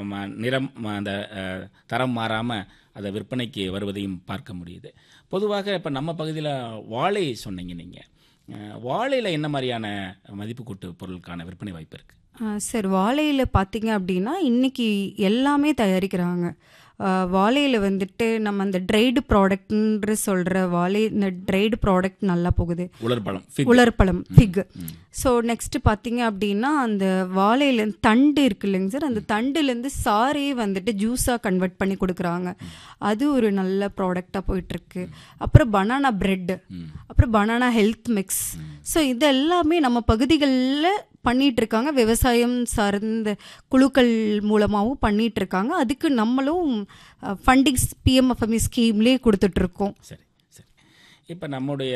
ம- நிறம் ம- அந்த அஹ், தரம் மாறாமல் அதை விற்பனைக்கு வருவதையும் பார்க்க முடியுது பொதுவாக இப்போ நம்ம பகுதியில் வாழை சொன்னீங்க நீங்கள் வாழையில் என்ன மாதிரியான மதிப்பு கூட்டு பொருளுக்கான விற்பனை வாய்ப்பு இருக்குது சார் வாழையில் பார்த்தீங்க அப்படின்னா இன்னைக்கு எல்லாமே தயாரிக்கிறாங்க வாழையில் வந்துட்டு நம்ம அந்த ட்ரைடு ப்ராடக்ட்ன்ற சொல்கிற வாழை இந்த ட்ரைடு ப்ராடக்ட் நல்லா போகுது உலர்பழம் fig. உலர்பழம் ஃபிக் ஸோ நெக்ஸ்ட் பார்த்தீங்க அப்படின்னா அந்த வாழையில தண்டு இருக்கு இல்லைங்க சார் அந்த தண்டுலேருந்து சாரே வந்துட்டு ஜூஸாக கன்வெர்ட் பண்ணி கொடுக்குறாங்க அது ஒரு நல்ல ப்ராடக்டாக போயிட்டுருக்கு அப்புறம் பனானா பிரெட் அப்புறம் பனானா ஹெல்த் மிக்ஸ் ஸோ இது எல்லாமே நம்ம பகுதிகளில் பண்ணிட்டு இருக்காங்க விவசாயம் சார்ந்த குழுக்கள் மூலமாகவும் பண்ணிட்டு இருக்காங்க அதுக்கு நம்மளும் ஃபண்டிங்ஸ் பிஎம்எஃப்எம்இ ஸ்கீம்லேயே கொடுத்துட்ருக்கோம் சரி சரி இப்போ நம்முடைய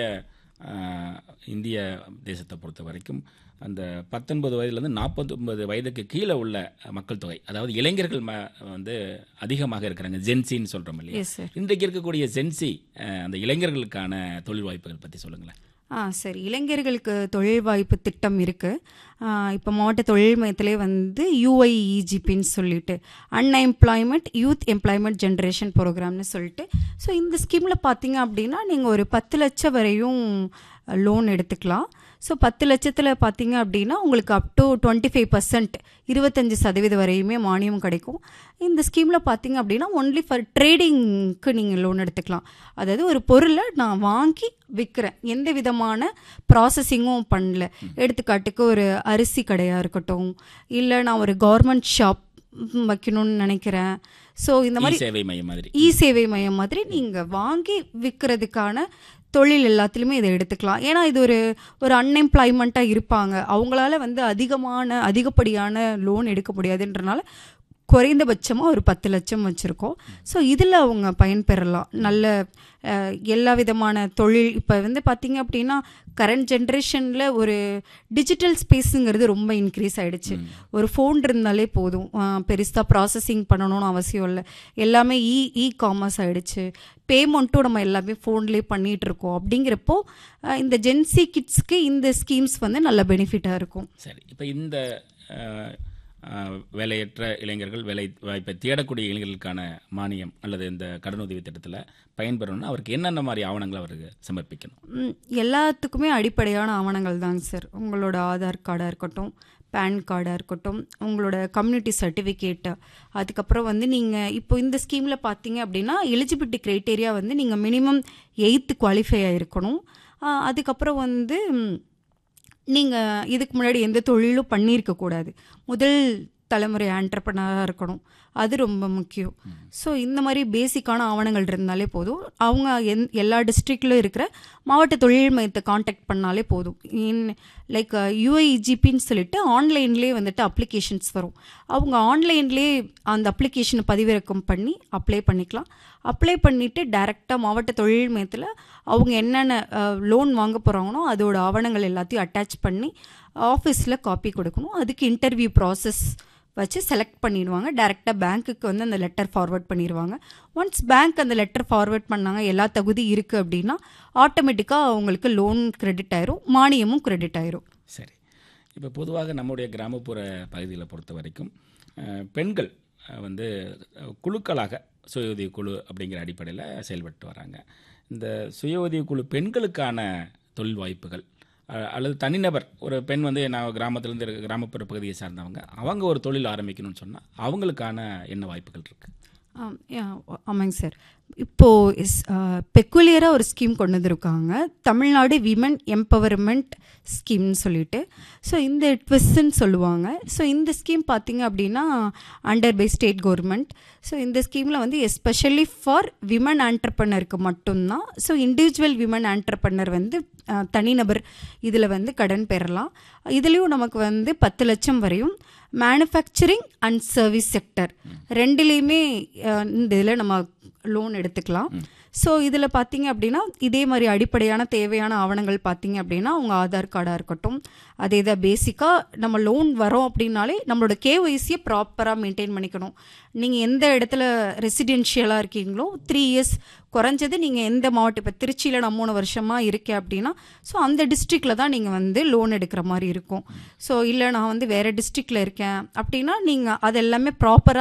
ஆஹ், இந்திய தேசத்தை பொறுத்த வரைக்கும் அந்த பத்தொன்பது வயதுலேருந்து நாற்பத்தொன்பது வயதுக்கு கீழே உள்ள மக்கள் தொகை அதாவது இளைஞர்கள் ம வந்து அதிகமாக இருக்கிறாங்க ஜென்சின்னு சொல்கிறோம் இல்லையா எஸ் சார் இன்றைக்கு இருக்கக்கூடிய ஜென்சி அஹ், அந்த இளைஞர்களுக்கான தொழில் வாய்ப்புகள் பற்றி சொல்லுங்களேன் ஆ சரி இளைஞர்களுக்கு தொழில் வாய்ப்பு திட்டம் இருக்குது இப்போ மாவட்ட தொழில் மையத்திலே வந்து யூஐஇஜிபின்னு சொல்லிட்டு அன்எம்ப்ளாய்மெண்ட் யூத் எம்ப்ளாய்மெண்ட் ஜென்ரேஷன் ப்ரோக்ராம்னு சொல்லிட்டு ஸோ இந்த ஸ்கீமில் பார்த்தீங்க அப்படின்னா நீங்கள் ஒரு பத்து லட்சம் வரையும் லோன் எடுத்துக்கலாம் ஸோ பத்து லட்சத்தில் பார்த்தீங்க அப்படின்னா உங்களுக்கு up to twenty five percent இருபத்தஞ்சி சதவீதம் வரையுமே மானியம் கிடைக்கும் இந்த ஸ்கீமில் பார்த்தீங்க அப்படின்னா ஒன்லி ஃபார் ட்ரேடிங்க்கு நீங்கள் லோன் எடுத்துக்கலாம் அதாவது ஒரு பொருளை நான் வாங்கி விற்கிறேன் எந்த விதமான ப்ராசஸிங்கும் பண்ணல எடுத்துக்காட்டுக்கு ஒரு அரிசி கடையாக இருக்கட்டும் இல்லை நான் ஒரு கவர்மெண்ட் ஷாப் வைக்கணும்னு நினைக்கிறேன் ஸோ இந்த மாதிரி இ சேவை மையம் மாதிரி இ சேவை மையம் மாதிரி நீங்கள் வாங்கி விற்கிறதுக்கான தொழில் எல்லாத்துலேயுமே இதை எடுத்துக்கலாம் ஏன்னா இது ஒரு ஒரு அன்எம்ப்ளாய்மெண்ட்டாக இருப்பாங்க அவங்களால வந்து அதிகமான அதிகப்படியான லோன் எடுக்க முடியாதுன்றனால குறைந்தபட்சமாக ஒரு பத்து லட்சம் வச்சுருக்கோம் ஸோ இதில் அவங்க பயன்பெறலாம் நல்ல அஹ், எல்லா விதமான தொழில் இப்போ வந்து பார்த்தீங்க அப்படின்னா கரண்ட் ஜென்ரேஷனில் ஒரு டிஜிட்டல் ஸ்பேஸுங்கிறது ரொம்ப இன்க்ரீஸ் ஆயிடுச்சு ஒரு ஃபோன் இருந்தாலே போதும் பெருசாக ப்ராசஸிங் பண்ணணும்னு அவசியம் இல்லை எல்லாமே இ இ காமர்ஸ் ஆயிடுச்சு பேமெண்ட்டும் நம்ம எல்லாமே ஃபோன்லேயே பண்ணிகிட்டு இருக்கோம் அப்படிங்கிறப்போ அஹ், இந்த ஜென்சி கிட்ஸ்க்கு இந்த ஸ்கீம்ஸ் வந்து நல்ல பெனிஃபிட்டாக இருக்கும் சரி இப்போ இந்த அஹ், அஹ், வேலையற்ற இளைஞர்கள் வேலை வாய்ப்பை தேடக்கூடிய இளைஞர்களுக்கான மானியம் அல்லது இந்த கடனுதவி திட்டத்தில் பயன்பெறணும்னா அவருக்கு என்னென்ன மாதிரி ஆவணங்களை அவருக்கு சமர்ப்பிக்கணும் ம், எல்லாத்துக்குமே அடிப்படையான ஆவணங்கள் தாங்க சார் உங்களோட ஆதார் கார்டாக இருக்கட்டும் பேன் கார்டாக இருக்கட்டும் உங்களோட கம்யூனிட்டி சர்டிஃபிகேட்டு அதுக்கப்புறம் வந்து நீங்கள் இப்போ இந்த ஸ்கீமில் பார்த்தீங்க அப்படின்னா எலிஜிபிலிட்டி க்ரைட்டேரியா வந்து நீங்கள் மினிமம் எயித்து குவாலிஃபை ஆகிருக்கணும் அதுக்கப்புறம் வந்து நீங்கள் இதுக்கு முன்னாடி எந்த தொழிலும் பண்ணியிருக்க கூடாது முதல் தலைமுறை ஆண்டர்பனராக இருக்கணும் அது ரொம்ப முக்கியம் ஸோ இந்த மாதிரி பேசிக்கான ஆவணங்கள் இருந்தாலே போதும் அவங்க எந் எல்லா டிஸ்ட்ரிக்ட்லும் இருக்கிற மாவட்ட தொழில் மையத்தை காண்டாக்ட் பண்ணாலே போதும் இன் லைக் யூஐஜிபின்னு சொல்லிட்டு ஆன்லைன்லேயே வந்துட்டு அப்ளிகேஷன்ஸ் வரும் அவங்க ஆன்லைன்லேயே அந்த அப்ளிகேஷனை பதிவிறக்கம் பண்ணி அப்ளை பண்ணிக்கலாம் அப்ளை பண்ணிவிட்டு டைரெக்டாக மாவட்ட தொழில் மையத்தில் அவங்க என்னென்ன லோன் வாங்க போகிறாங்களோ அதோட ஆவணங்கள் எல்லாத்தையும் அட்டாச் பண்ணி ஆஃபீஸில் காப்பி கொடுக்கணும் அதுக்கு இன்டர்வியூ ப்ராசஸ் வச்சு செலக்ட் பண்ணிடுவாங்க டேரெக்டாக பேங்க்குக்கு வந்து அந்த லெட்டர் ஃபார்வர்ட் பண்ணிடுவாங்க ஒன்ஸ் பேங்க் அந்த லெட்டர் ஃபார்வர்ட் பண்ணாங்க எல்லா தகுதி இருக்குது அப்படின்னா ஆட்டோமேட்டிக்காக அவங்களுக்கு லோன் கிரெடிட் ஆயிரும் மானியமும் கிரெடிட் ஆயிரும் சரி இப்போ பொதுவாக நம்முடைய கிராமப்புற பகுதிகளை பொறுத்த வரைக்கும் அஹ், பெண்கள் அஹ், வந்து அஹ், குழுக்களாக சுய உதவி குழு அப்படிங்கிற அடிப்படையில் செயல்பட்டு வராங்க இந்த சுய உதவி குழு பெண்களுக்கான தொழில் வாய்ப்புகள் அஹ், அல்லது தனிநபர் ஒரு பெண் வந்து நான் கிராமத்துலேருந்து இருக்க கிராமப்புற பகுதியை சார்ந்தவங்க அவங்க ஒரு தொழில் ஆரம்பிக்கணும்னு சொன்னால் அவங்களுக்கான என்ன வாய்ப்புகள் இருக்குது ஆம், யா, ஆமாங்க சார் இப்போது பெக்குலியராக ஒரு ஸ்கீம் கொண்டு வந்திருக்காங்க தமிழ்நாடு விமன் எம்பவர்மெண்ட் ஸ்கீம்னு சொல்லிட்டு ஸோ இந்த ட்விஸ்ன்னு சொல்லுவாங்க ஸோ இந்த ஸ்கீம் பார்த்தீங்க அப்படின்னா under by state government so இந்த ஸ்கீமில் வந்து எஸ்பெஷலி ஃபார் விமன் ஆண்டர்பனருக்கு மட்டும்தான் ஸோ இண்டிவிஜுவல் விமன் ஆண்டர்பனர் வந்து அஹ், தனிநபர் இதில் வந்து கடன் பெறலாம் இதுலேயும் நமக்கு வந்து பத்து லட்சம் வரையும் மேனுஃபேக்சரிங் அண்ட் சர்வீஸ் செக்டர் ரெண்டுலேயுமே அஹ், இந்த இதில் நம்ம லோன் எடுத்துக்கலாம் ஸோ இதில் பார்த்தீங்க அப்படின்னா இதே மாதிரி அடிப்படையான தேவையான ஆவணங்கள் பார்த்தீங்க அப்படின்னா உங்கள் ஆதார் கார்டாக இருக்கட்டும் அதே தான் பேசிக்காக நம்ம லோன் வரோம் அப்படின்னாலே நம்மளோட கேஒய்சியை ப்ராப்பராக மெயின்டைன் பண்ணிக்கணும் நீங்கள் எந்த இடத்துல ரெசிடென்ஷியலாக இருக்கீங்களோ த்ரீ இயர்ஸ் குறைஞ்சது நீங்கள் எந்த மாவட்டம் இப்போ திருச்சியில் நான் மூணு வருஷமாக இருக்கேன் அப்படின்னா ஸோ அந்த டிஸ்ட்ரிக்டில் தான் நீங்கள் வந்து லோன் எடுக்கிற மாதிரி இருக்கும் ஸோ இல்லை நான் வந்து வேறு டிஸ்ட்ரிக்டில் இருக்கேன் அப்படின்னா நீங்கள் அது எல்லாமே ப்ராப்பராக